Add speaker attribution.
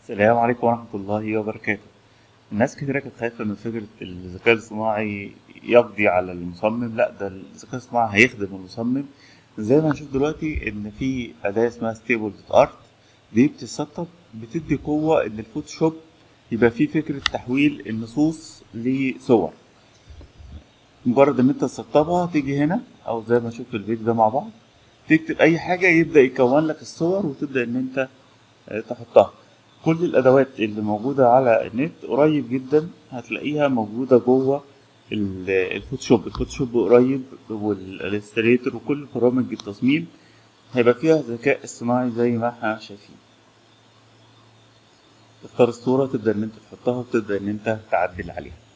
Speaker 1: السلام عليكم ورحمة الله وبركاته الناس كتيرة كانت خايفة من فكرة الذكاء الاصطناعي يقضي على المصمم لا ده الذكاء الاصطناعي هيخدم المصمم زي ما هنشوف دلوقتي ان في أداة اسمها ستيبل ارت دي بتتسطب بتدي قوة ان الفوتوشوب يبقى فيه فكرة تحويل النصوص لصور مجرد ان انت تسطبها تيجي هنا او زي ما نشوف في الفيديو ده مع بعض تكتب اي حاجة يبدأ يكون لك الصور وتبدأ ان انت تحطها كل الادوات اللي موجوده على النت قريب جدا هتلاقيها موجوده جوه ال- الفوتوشوب الفوتوشوب قريب والالستريتور وكل برامج التصميم هيبقى فيها ذكاء اصطناعي زي ما احنا شايفين تختار الصوره تبدا ان انت تحطها وتبدا ان انت تعدل عليها